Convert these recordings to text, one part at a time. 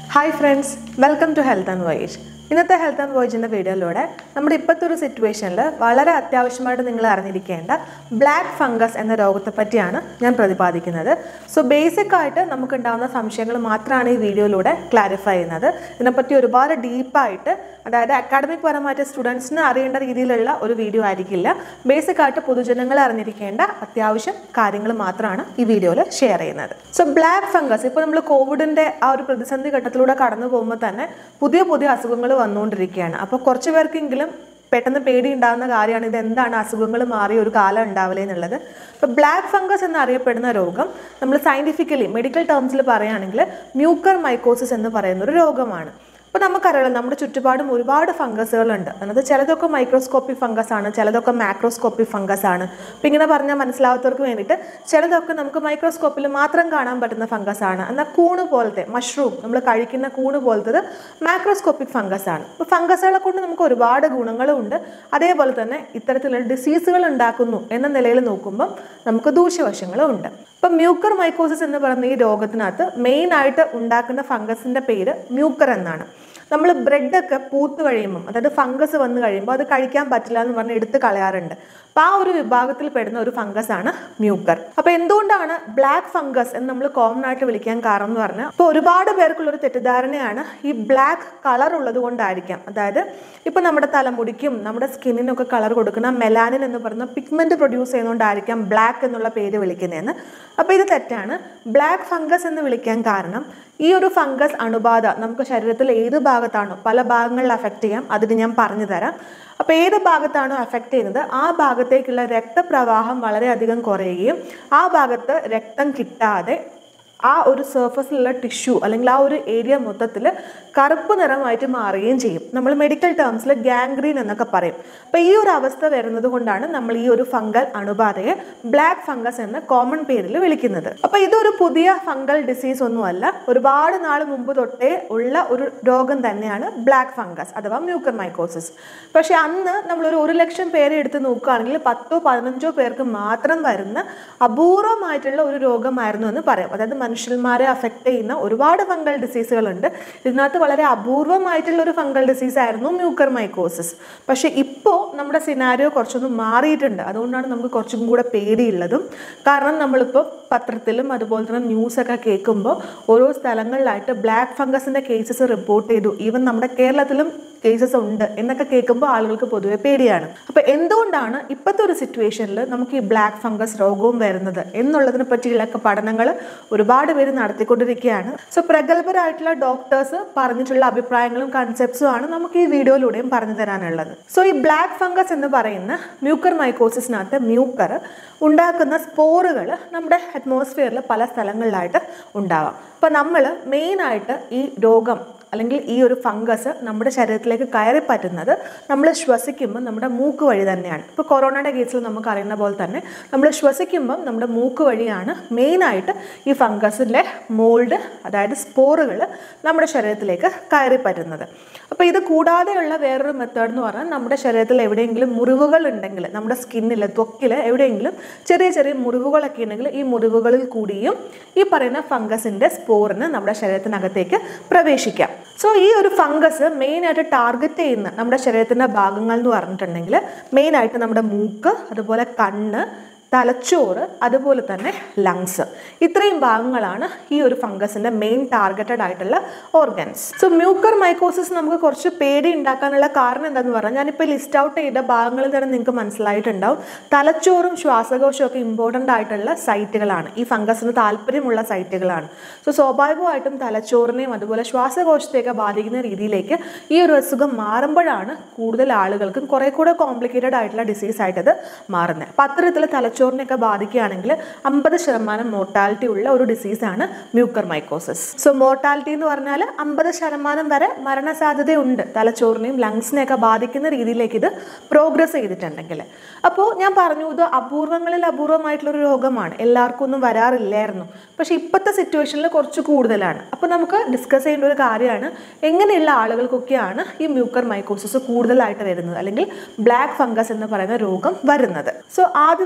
hi friends welcome to health and voyage ഇന്നത്തെ health and വോയേജിൻ്റെ വീഡിയോയിലൂടെ നമ്മുടെ ഇപ്പോഴത്തെ ഒരു സിറ്റുവേഷനിൽ വളരെ അത്യാവശ്യമായിട്ട് നിങ്ങൾ അറിഞ്ഞിരിക്കേണ്ട ബ്ലാക്ക് ഫംഗസ് എന്ന രോഗത്തെ പറ്റിയാണ് ഞാൻ പ്രതിപാദിക്കുന്നത് സോ ബേസിക് ആയിട്ട് നമുക്കുണ്ടാകുന്ന സംശയങ്ങൾ മാത്രമാണ് ഈ വീഡിയോയിലൂടെ ക്ലാരിഫൈ ചെയ്യുന്നത് ഇതിനെപ്പറ്റി ഒരുപാട് ഡീപ്പായിട്ട് അതായത് അക്കാഡമിക് പരമായിട്ട് സ്റ്റുഡൻസിന് അറിയേണ്ട രീതിയിലുള്ള ഒരു വീഡിയോ ആയിരിക്കില്ല ബേസിക് ആയിട്ട് പൊതുജനങ്ങൾ അറിഞ്ഞിരിക്കേണ്ട അത്യാവശ്യം കാര്യങ്ങൾ മാത്രമാണ് ഈ വീഡിയോയിൽ ഷെയർ ചെയ്യുന്നത് സോ ബ്ലാക്ക് ഫംഗസ് ഇപ്പോൾ നമ്മൾ കോവിഡിൻ്റെ ആ ഒരു പ്രതിസന്ധി ഘട്ടത്തിലൂടെ കടന്നു പോകുമ്പോൾ തന്നെ പുതിയ പുതിയ അസുഖങ്ങൾ വന്നുകൊണ്ടിരിക്കുകയാണ് അപ്പോൾ കുറച്ച് പേർക്കെങ്കിലും പെട്ടെന്ന് പേടി ഉണ്ടാകുന്ന കാര്യമാണ് ഇത് എന്താണ് അസുഖങ്ങൾ മാറിയ ഒരു കാലം ഉണ്ടാവില്ല എന്നുള്ളത് ഇപ്പോൾ ബ്ലാക്ക് ഫംഗസ് എന്നറിയപ്പെടുന്ന രോഗം നമ്മൾ സയൻറ്റിഫിക്കലി മെഡിക്കൽ ടേംസിൽ പറയുകയാണെങ്കിൽ മ്യൂക്കർ മൈക്കോസിസ് എന്ന് പറയുന്ന ഒരു രോഗമാണ് അപ്പോൾ നമുക്കറിയാം നമ്മുടെ ചുറ്റുപാടും ഒരുപാട് ഫംഗസുകളുണ്ട് അതായത് ചിലതൊക്കെ മൈക്രോസ്കോപ്പിക് ഫംഗസ് ആണ് ചിലതൊക്കെ മാക്രോസ്കോപ്പിക് ഫംഗസ് ആണ് അപ്പം ഇങ്ങനെ പറഞ്ഞാൽ മനസ്സിലാവാത്തവർക്ക് വേണ്ടിയിട്ട് ചിലതൊക്കെ നമുക്ക് മൈക്രോസ്കോപ്പിൽ മാത്രം കാണാൻ പറ്റുന്ന ഫംഗസ് ആണ് എന്നാൽ കൂണ് പോലത്തെ മഷ്റൂം നമ്മൾ കഴിക്കുന്ന കൂണ് പോലത്തത് മാക്രോസ്കോപ്പിക് ഫംഗസ് ആണ് അപ്പോൾ ഫംഗസുകളെ കൊണ്ട് നമുക്ക് ഒരുപാട് ഗുണങ്ങളും ഉണ്ട് അതേപോലെ തന്നെ ഇത്തരത്തിലുള്ള ഡിസീസുകൾ ഉണ്ടാക്കുന്നു എന്ന നിലയിൽ നോക്കുമ്പം നമുക്ക് ദൂഷ്യവശങ്ങളും ഉണ്ട് ഇപ്പം മ്യൂക്കർ മൈക്കോസിസ് എന്ന് പറയുന്ന ഈ രോഗത്തിനകത്ത് മെയിൻ ആയിട്ട് ഉണ്ടാക്കുന്ന ഫംഗസിന്റെ പേര് മ്യൂക്കർ എന്നാണ് നമ്മൾ ബ്രെഡൊക്കെ പൂത്ത് കഴിയുമ്പം അതായത് ഫംഗസ് വന്ന് കഴിയുമ്പോൾ അത് കഴിക്കാൻ പറ്റില്ല എന്ന് പറഞ്ഞ് എടുത്ത് കളയാറുണ്ട് അപ്പോൾ ആ ഒരു വിഭാഗത്തിൽ പെടുന്ന ഒരു ഫംഗസ് ആണ് മ്യൂക്കർ അപ്പോൾ എന്തുകൊണ്ടാണ് ബ്ലാക്ക് ഫംഗസ് എന്ന് നമ്മൾ കോമൺ ആയിട്ട് വിളിക്കാൻ കാരണം എന്ന് പറഞ്ഞാൽ ഇപ്പോൾ ഒരുപാട് പേർക്കുള്ള ഒരു തെറ്റിദ്ധാരണയാണ് ഈ ബ്ലാക്ക് കളർ ഉള്ളത് കൊണ്ടായിരിക്കാം അതായത് ഇപ്പോൾ നമ്മുടെ തലമുടിക്കും നമ്മുടെ സ്കിന്നിനൊക്കെ കളർ കൊടുക്കുന്ന മെലാനിൻ എന്ന് പറയുന്ന പിഗ്മെന്റ് പ്രൊഡ്യൂസ് ചെയ്യുന്നതുകൊണ്ടായിരിക്കാം ബ്ലാക്ക് എന്നുള്ള പേര് വിളിക്കുന്നതെന്ന് അപ്പോൾ ഇത് തെറ്റാണ് ബ്ലാക്ക് ഫംഗസ് എന്ന് വിളിക്കാൻ കാരണം ഈ ഒരു ഫംഗസ് അണുബാധ നമുക്ക് ശരീരത്തിൽ ഏത് ഭാഗത്താണോ പല ഭാഗങ്ങളിൽ അഫക്റ്റ് ചെയ്യാം അതിന് ഞാൻ പറഞ്ഞു തരാം അപ്പോൾ ഏത് ഭാഗത്താണോ അഫക്റ്റ് ചെയ്യുന്നത് ആ ഭാഗത്തേക്കുള്ള രക്തപ്രവാഹം വളരെയധികം കുറയുകയും ആ ഭാഗത്ത് രക്തം കിട്ടാതെ ആ ഒരു സർഫസിലുള്ള ടിഷ്യൂ അല്ലെങ്കിൽ ആ ഒരു ഏരിയ മൊത്തത്തിൽ കറുപ്പ് നിറമായിട്ട് മാറുകയും ചെയ്യും നമ്മൾ മെഡിക്കൽ ടേംസിൽ ഗാംഗ്രീൻ എന്നൊക്കെ പറയും അപ്പോൾ ഈ ഒരു അവസ്ഥ വരുന്നത് കൊണ്ടാണ് നമ്മൾ ഈ ഒരു ഫംഗൽ അണുബാധയെ ബ്ലാക്ക് ഫംഗസ് എന്ന കോമൺ പേരിൽ വിളിക്കുന്നത് അപ്പോൾ ഇതൊരു പുതിയ ഫംഗൽ ഡിസീസ് ഒന്നുമല്ല ഒരുപാട് നാൾ മുമ്പ് തൊട്ടേ ഉള്ള ഒരു രോഗം തന്നെയാണ് ബ്ലാക്ക് ഫംഗസ് അഥവാ മ്യൂക്കർ മൈക്കോസിസ് പക്ഷെ അന്ന് നമ്മളൊരു ഒരു ലക്ഷം പേരെ എടുത്ത് നോക്കുകയാണെങ്കിൽ പത്തോ പതിനഞ്ചോ പേർക്ക് മാത്രം വരുന്ന അപൂർവമായിട്ടുള്ള ഒരു രോഗമായിരുന്നു എന്ന് പറയാം അതായത് മനുഷ്യന്മാരെ അഫക്റ്റ് ചെയ്യുന്ന ഒരുപാട് ഫംഗൽ ഡിസീസുകളുണ്ട് ഇതിനകത്ത് വളരെ അപൂർവമായിട്ടുള്ള ഒരു ഫംഗൽ ഡിസീസ് ആയിരുന്നു മ്യൂക്കർ മൈക്കോസിസ് പക്ഷേ ഇപ്പോൾ നമ്മുടെ സിനാരിയോ കുറച്ചൊന്ന് മാറിയിട്ടുണ്ട് അതുകൊണ്ടാണ് നമുക്ക് കുറച്ചും കൂടെ പേടിയുള്ളതും കാരണം നമ്മളിപ്പോൾ പത്രത്തിലും അതുപോലെ തന്നെ ന്യൂസൊക്കെ കേൾക്കുമ്പോൾ ഓരോ സ്ഥലങ്ങളിലായിട്ട് ബ്ലാക്ക് ഫംഗസിൻ്റെ കേസസ് റിപ്പോർട്ട് ചെയ്തു ഈവൻ നമ്മുടെ കേരളത്തിലും കേസസ് ഉണ്ട് എന്നൊക്കെ കേൾക്കുമ്പോൾ ആളുകൾക്ക് പൊതുവെ പേടിയാണ് അപ്പോൾ എന്തുകൊണ്ടാണ് ഇപ്പോഴത്തെ ഒരു സിറ്റുവേഷനിൽ നമുക്ക് ഈ ബ്ലാക്ക് ഫംഗസ് രോഗവും വരുന്നത് എന്നുള്ളതിനെ പറ്റിയുള്ള പഠനങ്ങൾ ഒരുപാട് പേര് നടത്തിക്കൊണ്ടിരിക്കുകയാണ് സോ പ്രഗത്ഭരായിട്ടുള്ള ഡോക്ടേഴ്സ് പറഞ്ഞിട്ടുള്ള അഭിപ്രായങ്ങളും കൺസെപ്റ്റ്സും ആണ് നമുക്ക് ഈ വീഡിയോയിലൂടെയും പറഞ്ഞു തരാനുള്ളത് സോ ഈ ബ്ലാക്ക് ഫംഗസ് എന്ന് പറയുന്ന മ്യൂക്കർ മൈക്കോസിസിനകത്ത് മ്യൂക്കർ ഉണ്ടാക്കുന്ന സ്പോറുകൾ നമ്മുടെ അറ്റ്മോസ്ഫിയറിൽ പല സ്ഥലങ്ങളിലായിട്ട് ഉണ്ടാവാം അപ്പോൾ നമ്മൾ മെയിനായിട്ട് ഈ രോഗം അല്ലെങ്കിൽ ഈ ഒരു ഫംഗസ് നമ്മുടെ ശരീരത്തിലേക്ക് കയറി പറ്റുന്നത് നമ്മൾ ശ്വസിക്കുമ്പോൾ നമ്മുടെ മൂക്ക് വഴി തന്നെയാണ് ഇപ്പോൾ കൊറോണയുടെ കേസിൽ നമുക്ക് അറിയുന്ന പോലെ തന്നെ നമ്മൾ ശ്വസിക്കുമ്പം നമ്മുടെ മൂക്ക് വഴിയാണ് മെയിനായിട്ട് ഈ ഫംഗസിൻ്റെ മോൾഡ് അതായത് സ്പോറുകൾ നമ്മുടെ ശരീരത്തിലേക്ക് കയറി പറ്റുന്നത് അപ്പോൾ ഇത് കൂടാതെയുള്ള വേറൊരു മെത്തേഡ് എന്ന് പറഞ്ഞാൽ നമ്മുടെ ശരീരത്തിൽ എവിടെയെങ്കിലും മുറിവുകൾ ഉണ്ടെങ്കിൽ നമ്മുടെ സ്കിന്നിൽ ത്വക്കിൽ എവിടെയെങ്കിലും ചെറിയ ചെറിയ മുറിവുകളൊക്കെ ഉണ്ടെങ്കിൽ ഈ മുറിവുകളിൽ കൂടിയും ഈ പറയുന്ന ഫംഗസിൻ്റെ സ്പോറിന് നമ്മുടെ ശരീരത്തിനകത്തേക്ക് പ്രവേശിക്കാം സോ ഈ ഒരു ഫംഗസ് മെയിനായിട്ട് ടാർഗറ്റ് ചെയ്യുന്ന നമ്മുടെ ശരീരത്തിൻ്റെ ഭാഗങ്ങൾ എന്ന് പറഞ്ഞിട്ടുണ്ടെങ്കിൽ മെയിനായിട്ട് നമ്മുടെ മൂക്ക് അതുപോലെ കണ്ണ് തലച്ചോറ് അതുപോലെ തന്നെ ലങ്സ് ഇത്രയും ഭാഗങ്ങളാണ് ഈ ഒരു ഫംഗസിന്റെ മെയിൻ ടാർഗറ്റഡ് ആയിട്ടുള്ള ഓർഗൻസ് സോ മ്യൂക്കർ മൈക്കോസിസ് നമുക്ക് കുറച്ച് പേടി ഉണ്ടാക്കാനുള്ള കാരണം എന്താണെന്ന് പറഞ്ഞാൽ ഞാനിപ്പോൾ ലിസ്റ്റ് ഔട്ട് ചെയ്ത ഭാഗങ്ങളിൽ തന്നെ നിങ്ങൾക്ക് മനസ്സിലായിട്ടുണ്ടാവും തലച്ചോറും ശ്വാസകോശവും ഒക്കെ ഇമ്പോർട്ടൻ്റ് ആയിട്ടുള്ള സൈറ്റുകളാണ് ഈ ഫംഗസിന് താല്പര്യമുള്ള സൈറ്റുകളാണ് സോ സ്വാഭാവികമായിട്ടും തലച്ചോറിനെയും അതുപോലെ ശ്വാസകോശത്തെയൊക്കെ ബാധിക്കുന്ന രീതിയിലേക്ക് ഈ ഒരു അസുഖം മാറുമ്പോഴാണ് കൂടുതൽ ആളുകൾക്കും കുറെ കൂടെ കോംപ്ലിക്കേറ്റഡ് ആയിട്ടുള്ള ഡിസീസ് ആയിട്ട് ഇത് മാറുന്നത് അപ്പം അത്തരത്തിൽ തലച്ചോറിനെയൊക്കെ ബാധിക്കുകയാണെങ്കിൽ അമ്പത് ശതമാനം മോർട്ടാലിറ്റി ഉള്ള ഒരു ഡിസീസാണ് മ്യൂക്കർ മൈക്കോസിസ് സോ മോർട്ടാലിറ്റി എന്ന് പറഞ്ഞാൽ അമ്പത് ശതമാനം വരെ മരണസാധ്യതയുണ്ട് തലച്ചോറിനെയും ലങ്സിനെയൊക്കെ ബാധിക്കുന്ന രീതിയിലേക്ക് ഇത് പ്രോഗ്രസ് ചെയ്തിട്ടുണ്ടെങ്കിൽ അപ്പോൾ ഞാൻ പറഞ്ഞു ഇത് അപൂർവങ്ങളിൽ അപൂർവമായിട്ടുള്ളൊരു രോഗമാണ് എല്ലാവർക്കും ഒന്നും വരാറില്ലായിരുന്നു പക്ഷേ ഇപ്പോഴത്തെ സിറ്റുവേഷനിൽ കുറച്ച് കൂടുതലാണ് അപ്പോൾ നമുക്ക് ഡിസ്കസ് ചെയ്യേണ്ട ഒരു കാര്യമാണ് എങ്ങനെയുള്ള ആളുകൾക്കൊക്കെയാണ് ഈ മ്യൂക്കർ മൈക്കോസിസ് കൂടുതലായിട്ട് വരുന്നത് അല്ലെങ്കിൽ ബ്ലാക്ക് ഫംഗസ് എന്ന് പറയുന്ന രോഗം വരുന്നത് സോ ആദ്യമായിട്ട് നമ്മൾ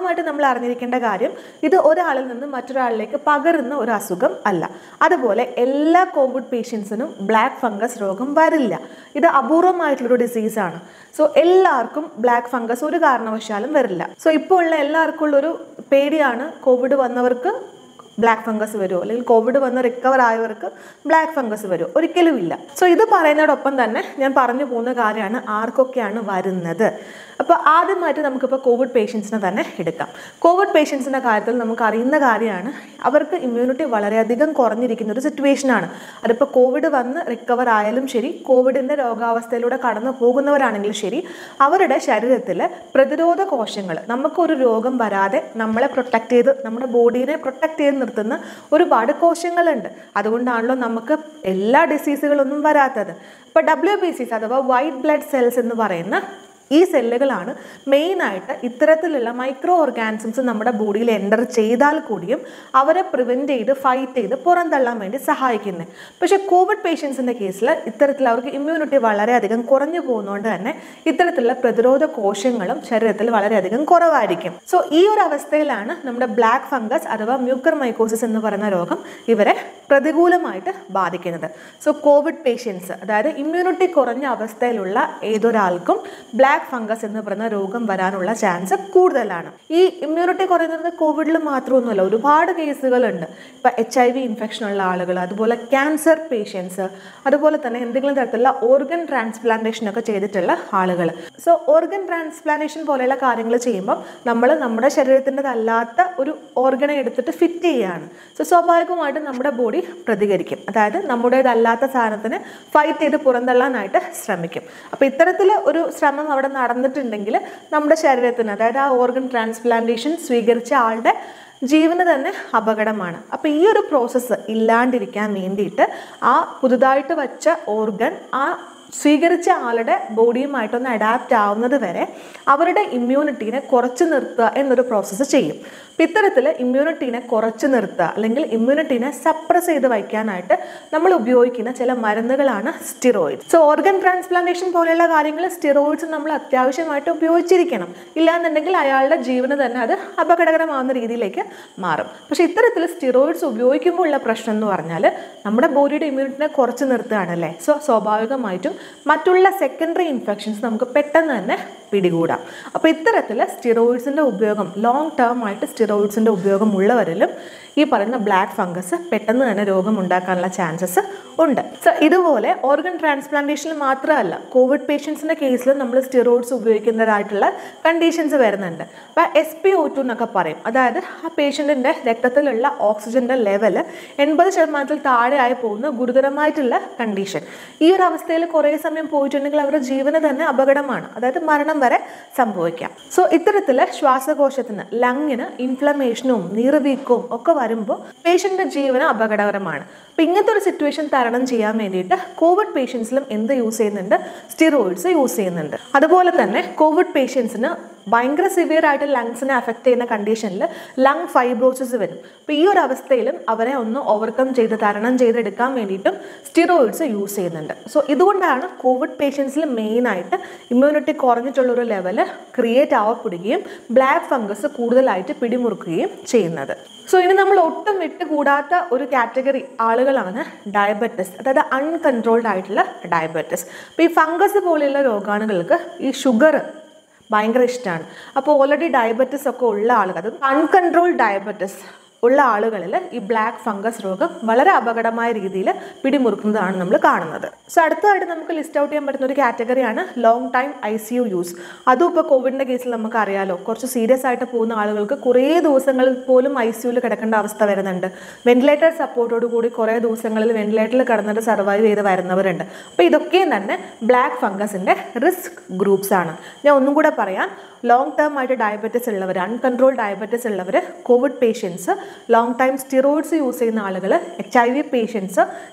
നമ്മൾ അറിഞ്ഞിരിക്കേണ്ട കാര്യം ഇത് ഒരാളിൽ നിന്ന് മറ്റൊരാളിലേക്ക് പകരുന്ന ഒരു അസുഖം അല്ല അതുപോലെ എല്ലാ കോവിഡ് പേഷ്യൻസിനും ബ്ലാക്ക് ഫംഗസ് രോഗം വരില്ല ഇത് അപൂർവമായിട്ടുള്ളൊരു ഡിസീസാണ് സോ എല്ലാവർക്കും ബ്ലാക്ക് ഫംഗസ് ഒരു കാരണവശാലും വരില്ല സോ ഇപ്പോൾ ഉള്ള എല്ലാവർക്കും ഉള്ളൊരു പേടിയാണ് കോവിഡ് വന്നവർക്ക് ബ്ലാക്ക് ഫംഗസ് വരുമോ അല്ലെങ്കിൽ കോവിഡ് വന്ന് റിക്കവർ ആയവർക്ക് ബ്ലാക്ക് ഫംഗസ് വരുമോ ഒരിക്കലും ഇല്ല സോ ഇത് പറയുന്നതോടൊപ്പം തന്നെ ഞാൻ പറഞ്ഞു പോകുന്ന കാര്യമാണ് ആർക്കൊക്കെയാണ് വരുന്നത് അപ്പോൾ ആദ്യമായിട്ട് നമുക്കിപ്പോൾ കോവിഡ് പേഷ്യൻസിനെ തന്നെ എടുക്കാം കോവിഡ് പേഷ്യൻസിൻ്റെ കാര്യത്തിൽ നമുക്ക് അറിയുന്ന കാര്യമാണ് അവർക്ക് ഇമ്മ്യൂണിറ്റി വളരെയധികം കുറഞ്ഞിരിക്കുന്ന ഒരു സിറ്റുവേഷനാണ് അതിപ്പോൾ കോവിഡ് വന്ന് റിക്കവർ ആയാലും ശരി കോവിഡിൻ്റെ രോഗാവസ്ഥയിലൂടെ കടന്നു പോകുന്നവരാണെങ്കിലും ശരി അവരുടെ ശരീരത്തിൽ പ്രതിരോധ കോശങ്ങൾ നമുക്കൊരു രോഗം വരാതെ നമ്മളെ പ്രൊട്ടക്ട് ചെയ്ത് നമ്മുടെ ബോഡീനെ പ്രൊട്ടക്ട് ചെയ്ത് നിർത്തുന്ന ഒരുപാട് കോശങ്ങളുണ്ട് അതുകൊണ്ടാണല്ലോ നമുക്ക് എല്ലാ ഡിസീസുകളൊന്നും വരാത്തത് ഇപ്പോൾ ഡബ്ല്യു ബി സിസ് അഥവാ വൈറ്റ് ബ്ലഡ് സെൽസ് എന്ന് പറയുന്ന ഈ സെല്ലുകളാണ് മെയിനായിട്ട് ഇത്തരത്തിലുള്ള മൈക്രോ ഓർഗാനിസംസ് നമ്മുടെ ബോഡിയിൽ എൻ്റർ ചെയ്താൽ കൂടിയും അവരെ പ്രിവെൻറ്റ് ചെയ്ത് ഫൈറ്റ് ചെയ്ത് പുറന്തള്ളാൻ വേണ്ടി സഹായിക്കുന്നത് പക്ഷേ കോവിഡ് പേഷ്യൻസിൻ്റെ കേസിൽ ഇത്തരത്തിൽ അവർക്ക് ഇമ്മ്യൂണിറ്റി വളരെയധികം കുറഞ്ഞു പോകുന്നതുകൊണ്ട് തന്നെ ഇത്തരത്തിലുള്ള പ്രതിരോധ കോശങ്ങളും ശരീരത്തിൽ വളരെയധികം കുറവായിരിക്കും സോ ഈ ഒരു അവസ്ഥയിലാണ് നമ്മുടെ ബ്ലാക്ക് ഫംഗസ് അഥവാ മ്യൂക്കർ മൈക്കോസിസ് എന്ന് പറയുന്ന രോഗം ഇവരെ പ്രതികൂലമായിട്ട് ബാധിക്കുന്നത് സോ കോവിഡ് പേഷ്യൻസ് അതായത് ഇമ്മ്യൂണിറ്റി കുറഞ്ഞ അവസ്ഥയിലുള്ള ഏതൊരാൾക്കും ബ്ലാക്ക് ഫംഗസ് എന്ന് പറയുന്ന രോഗം വരാനുള്ള ചാൻസ് കൂടുതലാണ് ഈ ഇമ്മ്യൂണിറ്റി കുറയുന്നത് കോവിഡിൽ മാത്രമൊന്നുമല്ല ഒരുപാട് കേസുകളുണ്ട് ഇപ്പം എച്ച് ഐ വി ഇൻഫെക്ഷൻ ഉള്ള ആളുകൾ അതുപോലെ ക്യാൻസർ പേഷ്യൻസ് അതുപോലെ തന്നെ എന്തെങ്കിലും തരത്തിലുള്ള ഓർഗൻ ട്രാൻസ്പ്ലാന്റേഷൻ ഒക്കെ ചെയ്തിട്ടുള്ള ആളുകൾ സോ ഓർഗൻ ട്രാൻസ്പ്ലാന്റേഷൻ പോലെയുള്ള കാര്യങ്ങൾ ചെയ്യുമ്പം നമ്മൾ നമ്മുടെ ശരീരത്തിൻ്റെതല്ലാത്ത ഒരു ഓർഗനെ എടുത്തിട്ട് ഫിറ്റ് ചെയ്യുകയാണ് സോ സ്വാഭാവികമായിട്ടും നമ്മുടെ ബോഡി പ്രതികരിക്കും അതായത് നമ്മുടേതല്ലാത്ത സാധനത്തിന് ഫൈറ്റ് ചെയ്ത് പുറന്തള്ളാനായിട്ട് ശ്രമിക്കും അപ്പോൾ ഇത്തരത്തിൽ ഒരു ശ്രമം അവിടെ നടന്നിട്ടുണ്ടെങ്കിൽ നമ്മുടെ ശരീരത്തിന് അതായത് ആ ഓർഗൻ ട്രാൻസ്പ്ലാന്റേഷൻ സ്വീകരിച്ച ആളുടെ ജീവന് തന്നെ അപകടമാണ് അപ്പോൾ ഈ ഒരു പ്രോസസ്സ് ഇല്ലാണ്ടിരിക്കാൻ വേണ്ടിയിട്ട് ആ പുതുതായിട്ട് വച്ച ഓർഗൻ ആ സ്വീകരിച്ച ആളുടെ ബോഡിയുമായിട്ടൊന്ന് അഡാപ്റ്റ് ആവുന്നത് വരെ അവരുടെ ഇമ്മ്യൂണിറ്റീനെ കുറച്ച് നിർത്തുക എന്നൊരു പ്രോസസ്സ് ചെയ്യും അപ്പം ഇത്തരത്തിൽ ഇമ്മ്യൂണിറ്റീനെ കുറച്ച് നിർത്തുക അല്ലെങ്കിൽ ഇമ്മ്യൂണിറ്റീനെ സപ്രസ് ചെയ്ത് വയ്ക്കാനായിട്ട് നമ്മൾ ഉപയോഗിക്കുന്ന ചില മരുന്നുകളാണ് സ്റ്റിറോയിഡ് സോ ഓർഗൻ ട്രാൻസ്പ്ലാന്റേഷൻ പോലെയുള്ള കാര്യങ്ങൾ സ്റ്റിറോയിഡ്സ് നമ്മൾ അത്യാവശ്യമായിട്ട് ഉപയോഗിച്ചിരിക്കണം ഇല്ലാന്നുണ്ടെങ്കിൽ അയാളുടെ ജീവന് തന്നെ അത് അപകടകരമാവുന്ന രീതിയിലേക്ക് മാറും പക്ഷേ ഇത്തരത്തിൽ സ്റ്റിറോയിഡ്സ് ഉപയോഗിക്കുമ്പോൾ ഉള്ള പ്രശ്നം എന്ന് പറഞ്ഞാൽ നമ്മുടെ ബോഡിയുടെ ഇമ്മ്യൂണിറ്റിനെ കുറച്ച് നിർത്തുകയാണല്ലേ സോ സ്വാഭാവികമായിട്ടും മറ്റുള്ള സെക്കൻഡറി ഇൻഫെക്ഷൻസ് നമുക്ക് പെട്ടെന്ന് തന്നെ പിടികൂടാം അപ്പോൾ ഇത്തരത്തിൽ സ്റ്റിറോയിഡ്സിൻ്റെ ഉപയോഗം ലോങ് ടേം ആയിട്ട് സ്റ്റിറോയിഡ്സിൻ്റെ ഉപയോഗം ഉള്ളവരിലും ഈ പറയുന്ന ബ്ലാക്ക് ഫംഗസ് പെട്ടെന്ന് തന്നെ രോഗം ഉണ്ടാക്കാനുള്ള ചാൻസസ് ഉണ്ട് സോ ഇതുപോലെ ഓർഗൻ ട്രാൻസ്പ്ലാന്റേഷനിൽ മാത്രമല്ല കോവിഡ് പേഷ്യൻസിൻ്റെ കേസിലും നമ്മൾ സ്റ്റിറോയിഡ്സ് ഉപയോഗിക്കുന്നതായിട്ടുള്ള കണ്ടീഷൻസ് വരുന്നുണ്ട് അപ്പോൾ എസ് പി ഒ ടു എന്നൊക്കെ പറയും അതായത് ആ പേഷ്യൻറ്റിൻ്റെ രക്തത്തിലുള്ള ഓക്സിജൻ്റെ ലെവൽ എൺപത് ശതമാനത്തിൽ താഴെയായി പോകുന്ന ഗുരുതരമായിട്ടുള്ള കണ്ടീഷൻ ഈ ഒരു അവസ്ഥയിൽ കുറേ സമയം പോയിട്ടുണ്ടെങ്കിൽ അവരുടെ ജീവന് തന്നെ അപകടമാണ് അതായത് മരണം വരെ സംഭവിക്കാം സോ ഇത്തരത്തിൽ ശ്വാസകോശത്തിന് ലങ്ങിന് ഇൻഫ്ലമേഷനും നീർവീക്കവും ഒക്കെ വരുമ്പോൾ പേഷ്യൻ്റെ ജീവന് അപകടകരമാണ് അപ്പം ഇങ്ങനത്തെ ഒരു സിറ്റുവേഷൻ തരണം ചെയ്യാൻ വേണ്ടിയിട്ട് കോവിഡ് പേഷ്യൻസിലും എന്ത് യൂസ് ചെയ്യുന്നുണ്ട് സ്റ്റിറോയിഡ്സ് യൂസ് ചെയ്യുന്നുണ്ട് അതുപോലെ തന്നെ കോവിഡ് പേഷ്യൻസിന് ഭയങ്കര സിവിയർ ആയിട്ട് ലങ്സിനെ അഫക്റ്റ് ചെയ്യുന്ന കണ്ടീഷനിൽ ലങ് ഫൈബ്രോസിസ് വരും അപ്പോൾ ഈ ഒരു അവസ്ഥയിലും അവരെ ഒന്ന് ഓവർകം ചെയ്ത് തരണം ചെയ്തെടുക്കാൻ വേണ്ടിയിട്ടും സ്റ്റിറോയിഡ്സ് യൂസ് ചെയ്യുന്നുണ്ട് സോ ഇതുകൊണ്ടാണ് കോവിഡ് പേഷ്യൻസിൽ മെയിനായിട്ട് ഇമ്മ്യൂണിറ്റി കുറഞ്ഞിട്ടുള്ള ഒരു ലെവൽ ക്രിയേറ്റ് ആവപ്പെടുകയും ബ്ലാക്ക് ഫംഗസ് കൂടുതലായിട്ട് പിടിമുറുക്കുകയും ചെയ്യുന്നത് സോ ഇനി നമ്മൾ ഒട്ടും വിട്ടുകൂടാത്ത ഒരു കാറ്റഗറി ആളുകളാണ് ഡയബറ്റിസ് അതായത് അൺകൺട്രോൾഡ് ആയിട്ടുള്ള ഡയബറ്റിസ് അപ്പോൾ ഈ ഫംഗസ് പോലെയുള്ള രോഗാണുകൾക്ക് ഈ ഷുഗർ ഭയങ്കര ഇഷ്ടമാണ് അപ്പോൾ ഓൾറെഡി ഡയബറ്റിസ് ഒക്കെ ഉള്ള ആളുകൾ അത് അൺകൺട്രോൾ ഡയബറ്റിസ് ഉള്ള ആളുകളിൽ ഈ ബ്ലാക്ക് ഫംഗസ് രോഗം വളരെ അപകടമായ രീതിയിൽ പിടിമുറുക്കുന്നതാണ് നമ്മൾ കാണുന്നത് സോ അടുത്തതായിട്ട് നമുക്ക് ലിസ്റ്റ് ഔട്ട് ചെയ്യാൻ പറ്റുന്ന ഒരു കാറ്റഗറിയാണ് long time I C U use അതും ഇപ്പോൾ കോവിഡിൻ്റെ കേസിൽ നമുക്ക് അറിയാലോ കുറച്ച് സീരിയസ് ആയിട്ട് പോകുന്ന ആളുകൾക്ക് കുറേ ദിവസങ്ങളിൽ പോലും ഐ സി യുവിൽ കിടക്കേണ്ട അവസ്ഥ വരുന്നുണ്ട് വെന്റിലേറ്റർ സപ്പോർട്ടോട് കൂടി കുറേ ദിവസങ്ങളിൽ വെന്റിലേറ്ററിൽ കിടന്നിട്ട് സർവൈവ് ചെയ്ത് വരുന്നവരുണ്ട് അപ്പോൾ ഇതൊക്കെയും തന്നെ ബ്ലാക്ക് ഫംഗസിൻ്റെ റിസ്ക് ഗ്രൂപ്പ്സ് ആണ് ഞാൻ ഒന്നും കൂടെ പറയാം ലോങ് ടേം ആയിട്ട് ഡയബറ്റിസ് ഉള്ളവർ അൺകൺട്രോൾ ഡയബറ്റിസ് ഉള്ളവർ Covid patients long time steroids use ചെയ്യുന്ന ആളുകൾ H I V patients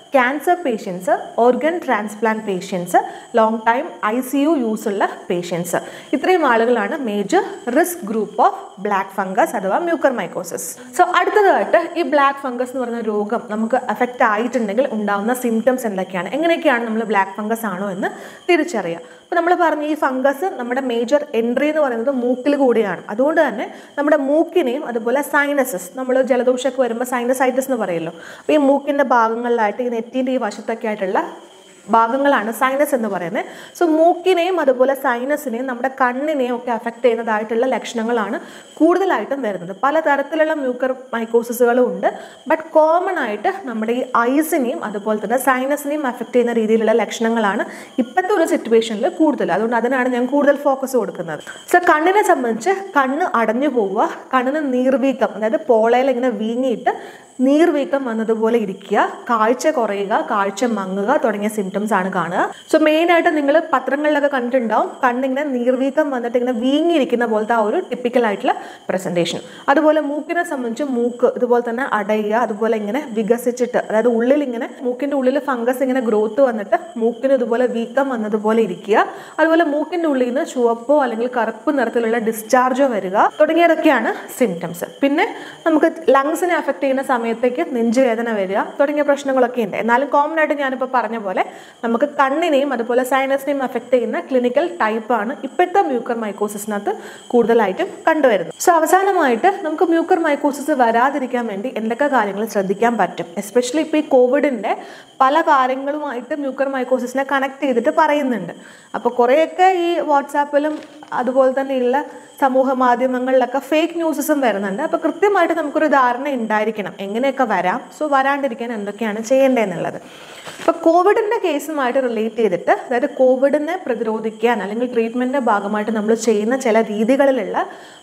cancer patients organ transplant patients long time I C U use ഉള്ള പേഷ്യൻസ് ഇത്രയും ആളുകളാണ് major risk group of black fungus അഥവാ mucormycosis so അടുത്തതായിട്ട് ഈ black fungus എന്ന് പറയുന്ന രോഗം നമുക്ക് അഫക്റ്റ് ആയിട്ടുണ്ടെങ്കിൽ ഉണ്ടാകുന്ന സിംറ്റംസ് എന്തൊക്കെയാണ് എങ്ങനെയൊക്കെയാണ് നമ്മൾ ബ്ലാക്ക് ഫംഗസ് ആണോ എന്ന് തിരിച്ചറിയുക അപ്പോൾ നമ്മൾ പറഞ്ഞു ഈ ഫംഗസ് നമ്മുടെ മേജർ എൻട്രി എന്ന് പറയുന്നത് മൂക്കിൽ കൂടിയാണ് അതുകൊണ്ട് തന്നെ നമ്മുടെ മൂക്കിനെയും അതുപോലെ സൈനസസ് നമ്മൾ ജലദോഷമൊക്കെ വരുമ്പോൾ സൈനസൈറ്റിസ് എന്ന് പറയുമല്ലോ അപ്പോൾ ഈ മൂക്കിൻ്റെ ഭാഗങ്ങളിലായിട്ട് ഈ നെറ്റിൻ്റെ ഈ വശത്തൊക്കെ ആയിട്ടുള്ള ഭാഗങ്ങളാണ് സൈനസ് എന്ന് പറയുന്നത് സോ മൂക്കിനെയും അതുപോലെ സൈനസിനെയും നമ്മുടെ കണ്ണിനെയും ഒക്കെ അഫക്റ്റ് ചെയ്യുന്നതായിട്ടുള്ള ലക്ഷണങ്ങളാണ് കൂടുതലായിട്ടും വരുന്നത് പലതരത്തിലുള്ള മ്യൂക്കർ മൈക്കോസിസുകളും ഉണ്ട് ബട്ട് കോമൺ ആയിട്ട് നമ്മുടെ ഈ ഐസിനെയും അതുപോലെ തന്നെ സൈനസിനെയും അഫക്റ്റ് ചെയ്യുന്ന രീതിയിലുള്ള ലക്ഷണങ്ങളാണ് ഇപ്പോഴത്തെ ഒരു സിറ്റുവേഷനിൽ കൂടുതൽ അതുകൊണ്ട് അതിനാണ് ഞാൻ കൂടുതൽ ഫോക്കസ് കൊടുക്കുന്നത് സോ കണ്ണിനെ സംബന്ധിച്ച് കണ്ണ് അടഞ്ഞു പോവുക കണ്ണിന് നീർവീക്കം അതായത് പോളയിൽ ഇങ്ങനെ വീങ്ങിയിട്ട് നീർവീക്കം വന്നതുപോലെ ഇരിക്കുക കാഴ്ച കുറയുക കാഴ്ച മങ്ങുക തുടങ്ങിയ സിംറ്റംസ് ആണ് കാണുക സോ മെയിൻ ആയിട്ട് നിങ്ങൾ പത്രങ്ങളിലൊക്കെ കണ്ടിട്ടുണ്ടാവും കണ്ണിങ്ങനെ നീർവീക്കം വന്നിട്ട് ഇങ്ങനെ വീങ്ങിയിരിക്കുന്ന പോലത്തെ ആ ഒരു ടിപ്പിക്കൽ ആയിട്ടുള്ള പ്രസന്റേഷൻ അതുപോലെ മൂക്കിനെ സംബന്ധിച്ച് മൂക്ക് ഇതുപോലെ തന്നെ അടയുക അതുപോലെ ഇങ്ങനെ വികസിച്ചിട്ട് അതായത് ഉള്ളിൽ ഇങ്ങനെ മൂക്കിന്റെ ഉള്ളിൽ ഫംഗസ് ഇങ്ങനെ ഗ്രോത്ത് വന്നിട്ട് മൂക്കിന് ഇതുപോലെ വീക്കം വന്നതുപോലെ ഇരിക്കുക അതുപോലെ മൂക്കിന്റെ ഉള്ളിൽ നിന്ന് ചുവപ്പോ അല്ലെങ്കിൽ കറുപ്പ് നിറത്തിലുള്ള ഡിസ്ചാർജോ വരിക തുടങ്ങിയതൊക്കെയാണ് സിംറ്റംസ് പിന്നെ നമുക്ക് ലങ്സിനെ അഫക്റ്റ് ചെയ്യുന്ന സമയത്തേക്ക് നെഞ്ചുവേദന വരിക തുടങ്ങിയ പ്രശ്നങ്ങളൊക്കെ ഉണ്ട് എന്നാലും കോമൺ ആയിട്ട് ഞാനിപ്പോൾ പറഞ്ഞ പോലെ നമുക്ക് കണ്ണിനെയും അതുപോലെ സൈനസിനെയും അഫക്റ്റ് ചെയ്യുന്ന ക്ലിനിക്കൽ ടൈപ്പാണ് ഇപ്പോഴത്തെ മ്യൂക്കർ മൈക്കോസിസിനകത്ത് കൂടുതലായിട്ടും കണ്ടുവരുന്നത് സോ അവസാനമായിട്ട് നമുക്ക് മ്യൂക്കർ മൈക്കോസിസ് വരാതിരിക്കാൻ വേണ്ടി എന്തൊക്കെ കാര്യങ്ങൾ ശ്രദ്ധിക്കാൻ പറ്റും എസ്പെഷ്യലി ഇപ്പോൾ ഈ കോവിഡിൻ്റെ പല കാര്യങ്ങളുമായിട്ട് മ്യൂക്കർ മൈക്കോസിസിനെ കണക്ട് ചെയ്തിട്ട് പറയുന്നുണ്ട് അപ്പോൾ കുറേയൊക്കെ ഈ വാട്സാപ്പിലും അതുപോലെ തന്നെയുള്ള സമൂഹ മാധ്യമങ്ങളിലൊക്കെ ഫേക്ക് ന്യൂസസും വരുന്നുണ്ട് അപ്പോൾ കൃത്യമായിട്ട് നമുക്കൊരു ധാരണ ഉണ്ടായിരിക്കണം എങ്ങനെയൊക്കെ വരാം സോ വരാണ്ടിരിക്കാൻ എന്തൊക്കെയാണ് ചെയ്യേണ്ടതെന്നുള്ളത് ഇപ്പോൾ കോവിഡിൻ്റെ കേസുമായിട്ട് റിലേറ്റ് ചെയ്തിട്ട് അതായത് കോവിഡിനെ പ്രതിരോധിക്കാൻ അല്ലെങ്കിൽ ട്രീറ്റ്മെൻറ്റിൻ്റെ ഭാഗമായിട്ട് നമ്മൾ ചെയ്യുന്ന ചില രീതികളിലുള്ള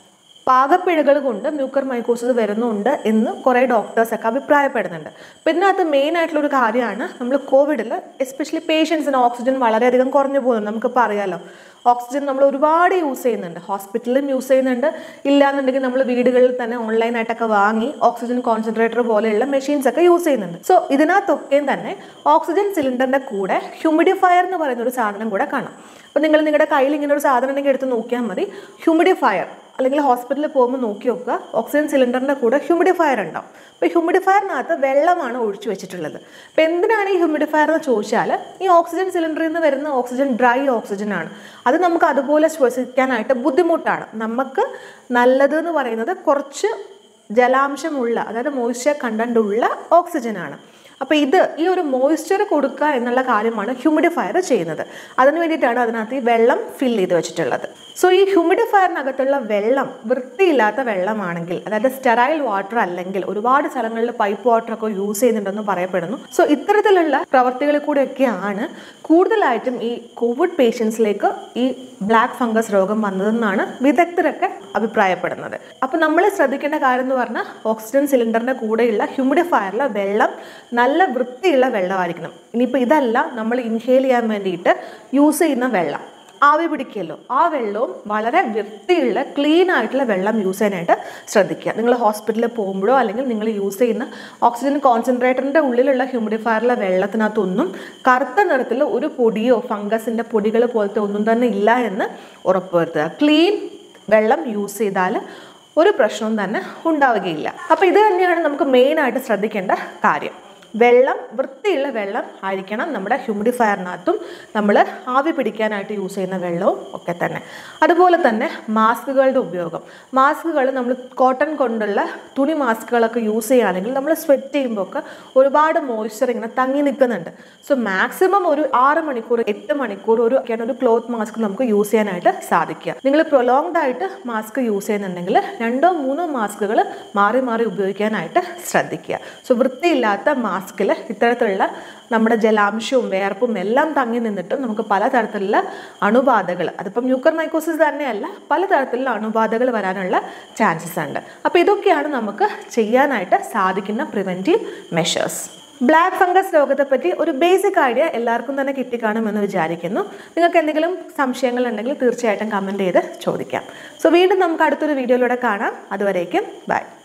പാകപ്പിഴകൾ കൊണ്ട് മ്യൂക്കർ മൈക്കോസിസ് വരുന്നുണ്ട് എന്ന് കുറേ ഡോക്ടേഴ്സൊക്കെ അഭിപ്രായപ്പെടുന്നുണ്ട് അപ്പം ഇതിനകത്ത് മെയിൻ ആയിട്ടുള്ള ഒരു കാര്യമാണ് നമ്മൾ കോവിഡിൽ എസ്പെഷ്യലി പേഷ്യൻസിന് ഓക്സിജൻ വളരെയധികം കുറഞ്ഞു പോകുന്നുണ്ട് നമുക്കിപ്പോൾ അറിയാലോ ഓക്സിജൻ നമ്മൾ ഒരുപാട് യൂസ് ചെയ്യുന്നുണ്ട് ഹോസ്പിറ്റലിലും യൂസ് ചെയ്യുന്നുണ്ട് ഇല്ലാന്നുണ്ടെങ്കിൽ നമ്മൾ വീടുകളിൽ തന്നെ ഓൺലൈനായിട്ടൊക്കെ വാങ്ങി ഓക്സിജൻ കോൺസെൻട്രേറ്റർ പോലെയുള്ള മെഷീൻസ് ഒക്കെ യൂസ് ചെയ്യുന്നുണ്ട് സോ ഇതിനകത്തൊക്കെയും തന്നെ ഓക്സിജൻ സിലിണ്ടറിൻ്റെ കൂടെ ഹ്യൂമിഡിഫയർ എന്ന് പറയുന്ന ഒരു സാധനം കൂടെ കാണാം അപ്പോൾ നിങ്ങൾ നിങ്ങളുടെ കയ്യിൽ ഇങ്ങനെ ഒരു സാധനം ഉണ്ടെങ്കിൽ എടുത്ത് നോക്കിയാൽ മതി ഹ്യൂമിഡിഫയർ അല്ലെങ്കിൽ ഹോസ്പിറ്റലിൽ പോകുമ്പോൾ നോക്കി നോക്കുക ഓക്സിജൻ സിലിണ്ടറിൻ്റെ കൂടെ ഹ്യൂമിഡിഫയർ ഉണ്ടാവും അപ്പോൾ ഹ്യൂമിഡിഫയറിനകത്ത് വെള്ളമാണ് ഒഴിച്ചു വെച്ചിട്ടുള്ളത് അപ്പോൾ എന്തിനാണ് ഈ ഹ്യൂമിഡിഫയർ എന്ന് ചോദിച്ചാൽ ഈ ഓക്സിജൻ സിലിണ്ടറിൽ നിന്ന് വരുന്ന ഓക്സിജൻ ഡ്രൈ ഓക്സിജൻ ആണ് അത് നമുക്ക് അതുപോലെ ശ്വസിക്കാനായിട്ട് ബുദ്ധിമുട്ടാണ് നമുക്ക് നല്ലത് എന്ന് പറയുന്നത് കുറച്ച് ജലാംശമുള്ള അതായത് മോയ്സ്ചർ കണ്ടന്റ് ഉള്ള ഓക്സിജൻ ആണ് അപ്പോൾ ഇത് ഈ ഒരു മോയ്സ്ചർ കൊടുക്കുക എന്നുള്ള കാര്യമാണ് ഹ്യൂമിഡിഫയർ ചെയ്യുന്നത് അതിന് വേണ്ടിയിട്ടാണ് അതിനകത്ത് ഈ വെള്ളം ഫിൽ ചെയ്ത് വെച്ചിട്ടുള്ളത് സോ ഈ ഹ്യൂമിഡിഫയറിനകത്തുള്ള വെള്ളം വൃത്തിയില്ലാത്ത വെള്ളമാണെങ്കിൽ അതായത് സ്റ്റെറൈൽ വാട്ടർ അല്ലെങ്കിൽ ഒരുപാട് സ്ഥലങ്ങളിൽ പൈപ്പ് വാട്ടർ ഒക്കെ യൂസ് ചെയ്യുന്നുണ്ടെന്ന് പറയപ്പെടുന്നു സോ ഇത്തരത്തിലുള്ള പ്രവർത്തികളിൽ കൂടെയൊക്കെയാണ് കൂടുതലായിട്ടും ഈ കോവിഡ് പേഷ്യൻസിലേക്ക് ഈ ബ്ലാക്ക് ഫംഗസ് രോഗം വന്നതെന്നാണ് വിദഗ്ധരൊക്കെ അഭിപ്രായപ്പെടുന്നത് അപ്പോൾ നമ്മൾ ശ്രദ്ധിക്കേണ്ട കാര്യം എന്ന് പറഞ്ഞാൽ ഓക്സിജൻ സിലിണ്ടറിൻ്റെ കൂടെയുള്ള ഹ്യൂമിഡിഫയറിലെ വെള്ളം നല്ല വൃത്തിയുള്ള വെള്ളമായിരിക്കണം ഇനിയിപ്പോൾ ഇതല്ല നമ്മൾ ഇൻഹേൽ ചെയ്യാൻ വേണ്ടിയിട്ട് യൂസ് ചെയ്യുന്ന വെള്ളം ആവി പിടിക്കുമല്ലോ ആ വെള്ളവും വളരെ വൃത്തിയുള്ള ക്ലീൻ ആയിട്ടുള്ള വെള്ളം യൂസ് ചെയ്യാനായിട്ട് ശ്രദ്ധിക്കുക നിങ്ങൾ ഹോസ്പിറ്റലിൽ പോകുമ്പോഴോ അല്ലെങ്കിൽ നിങ്ങൾ യൂസ് ചെയ്യുന്ന ഓക്സിജൻ കോൺസെൻട്രേറ്ററിൻ്റെ ഉള്ളിലുള്ള ഹ്യൂമിഡിഫയറിലെ വെള്ളത്തിനകത്തൊന്നും കറുത്ത നിറത്തിൽ ഒരു പൊടിയോ ഫംഗസിൻ്റെ പൊടികൾ പോലത്തെ ഒന്നും തന്നെ ഇല്ല എന്ന് ഉറപ്പുവരുത്തുക ക്ലീൻ വെള്ളം യൂസ് ചെയ്താൽ ഒരു പ്രശ്നവും തന്നെ ഉണ്ടാവുകയില്ല അപ്പോൾ ഇത് തന്നെയാണ് നമുക്ക് മെയിനായിട്ട് ശ്രദ്ധിക്കേണ്ട കാര്യം വെള്ളം വൃത്തിയുള്ള വെള്ളം ആയിരിക്കണം നമ്മുടെ ഹ്യൂമിഡിഫയറിനകത്തും നമ്മൾ ആവി പിടിക്കാനായിട്ട് യൂസ് ചെയ്യുന്ന വെള്ളവും ഒക്കെ തന്നെ അതുപോലെ തന്നെ മാസ്കുകളുടെ ഉപയോഗം മാസ്കുകൾ നമ്മൾ കോട്ടൺ കൊണ്ടുള്ള തുണി മാസ്കുകളൊക്കെ യൂസ് ചെയ്യുകയാണെങ്കിൽ നമ്മൾ സ്വെറ്റ് ചെയ്യുമ്പോൾ ഒക്കെ ഒരുപാട് മോയ്സ്ചർ ഇങ്ങനെ തങ്ങി നിൽക്കുന്നുണ്ട് സോ മാക്സിമം ഒരു ആറ് മണിക്കൂർ എട്ട് മണിക്കൂർ ഒരു ഒക്കെയാണ് ഒരു ക്ലോത്ത് മാസ്ക് നമുക്ക് യൂസ് ചെയ്യാനായിട്ട് സാധിക്കുക നിങ്ങൾ പ്രൊലോങ്ഡ് ആയിട്ട് മാസ്ക് യൂസ് ചെയ്യുന്നുണ്ടെങ്കിൽ രണ്ടോ മൂന്നോ മാസ്കുകൾ മാറി മാറി ഉപയോഗിക്കാനായിട്ട് ശ്രദ്ധിക്കുക സോ വൃത്തിയില്ലാത്ത മാസ്കിൽ ഇത്തരത്തിലുള്ള നമ്മുടെ ജലാംശവും വേർപ്പും എല്ലാം തങ്ങി നിന്നിട്ടും നമുക്ക് പലതരത്തിലുള്ള അണുബാധകൾ അതിപ്പം മ്യൂക്കർ മൈക്കോസിസ് തന്നെയല്ല പലതരത്തിലുള്ള അണുബാധകൾ വരാനുള്ള ചാൻസസ് ഉണ്ട് അപ്പോൾ ഇതൊക്കെയാണ് നമുക്ക് ചെയ്യാനായിട്ട് സാധിക്കുന്ന പ്രിവെൻറ്റീവ് മെഷേഴ്സ് ബ്ലാക്ക് ഫംഗസ് രോഗത്തെപ്പറ്റി ഒരു ബേസിക് ഐഡിയ എല്ലാവർക്കും തന്നെ കിട്ടിക്കാണുമെന്ന് വിചാരിക്കുന്നു നിങ്ങൾക്ക് എന്തെങ്കിലും സംശയങ്ങൾ ഉണ്ടെങ്കിൽ തീർച്ചയായിട്ടും കമൻറ്റ് ചെയ്ത് ചോദിക്കാം സോ വീണ്ടും നമുക്ക് അടുത്തൊരു വീഡിയോയിലൂടെ കാണാം അതുവരേക്കും ബൈ